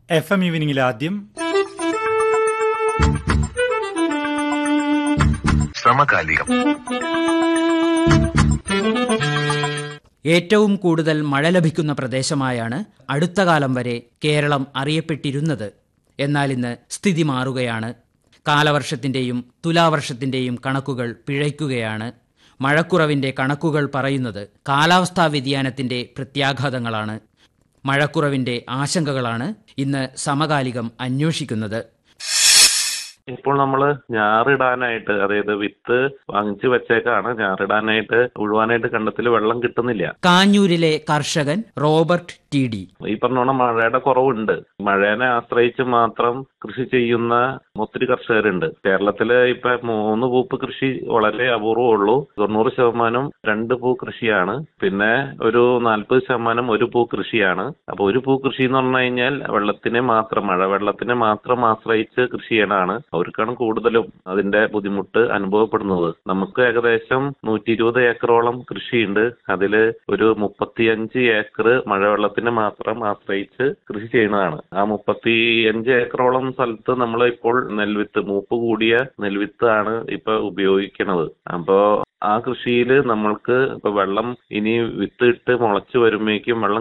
F M ഈവനിങ്ങിൽ ആദ്യം സമകാലികം ഏറ്റവും കൂടുതൽ മഴ ലഭിക്കുന്ന പ്രദേശമായാണ് അടുത്ത കാലം വരെ കേരളം അറിയപ്പെട്ടിരുന്നത് എന്നാൽ ഇന്ന് സ്ഥിതി മാറുകയാണ് കാലവർഷത്തിന്റെയും തുലാവർഷത്തിന്റെയും കണക്കുകൾ പിഴയ്ക്കുകയാണ് മഴക്കുറവിന്റെ കണക്കുകൾ പറയുന്നത് കാലാവസ്ഥാ വ്യതിയാനത്തിന്റെ പ്രത്യാഘാതങ്ങളാണ് മഴക്കുറവിന്റെ ആശങ്കകളാണ് ഇന്ന് സമകാലികം അന്വേഷിക്കുന്നത് ഇപ്പോൾ നമ്മൾ ഞാറിടാനായിട്ട് അതായത് വിത്ത് വാങ്ങിച്ചു വെച്ചേക്കാണ് ഞാറിടാനായിട്ട് ഉഴുവാനായിട്ട് കണ്ടത്തിൽ വെള്ളം കിട്ടുന്നില്ല കാഞ്ഞൂരിലെ കർഷകൻ റോബർട്ട് ടി ഡി ഈ പറഞ്ഞോണം മഴയുടെ കുറവുണ്ട് മഴേനെ ആശ്രയിച്ച് മാത്രം കൃഷി ചെയ്യുന്ന ഒത്തിരി കർഷകരുണ്ട് കേരളത്തില് ഇപ്പൊ മൂന്ന് പൂപ്പ് കൃഷി വളരെ അപൂർവമുള്ളൂ തൊണ്ണൂറ് ശതമാനം രണ്ട് പൂ കൃഷിയാണ് പിന്നെ ഒരു നാൽപ്പത് ശതമാനം ഒരു പൂ കൃഷിയാണ് അപ്പൊ ഒരു പൂ കൃഷി എന്ന് പറഞ്ഞു കഴിഞ്ഞാൽ വെള്ളത്തിനെ മാത്രം മഴവെള്ളത്തിനെ മാത്രം ആശ്രയിച്ച് കൃഷി ചെയ്യണതാണ് അവർക്കാണ് കൂടുതലും അതിന്റെ ബുദ്ധിമുട്ട് അനുഭവപ്പെടുന്നത് നമുക്ക് ഏകദേശം നൂറ്റി ഇരുപത് ഏക്കറോളം കൃഷിയുണ്ട് അതില് ഒരു മുപ്പത്തിയഞ്ച് ഏക്കർ മഴവെള്ളത്തിനെ മാത്രം ആശ്രയിച്ച് കൃഷി ചെയ്യുന്നതാണ് ആ മുപ്പത്തിയഞ്ച് ഏക്കറോളം സ്ഥലത്ത് നമ്മൾ ഇപ്പോൾ നെൽവിത്ത് മൂപ്പ് കൂടിയ നെൽവിത്ത് ആണ് ഇപ്പൊ ഉപയോഗിക്കുന്നത് അപ്പോ ആ കൃഷിയിൽ നമ്മൾക്ക് ഇപ്പൊ വെള്ളം ഇനി വിത്ത് ഇട്ട് മുളച്ചു വരുമ്പോഴേക്കും വെള്ളം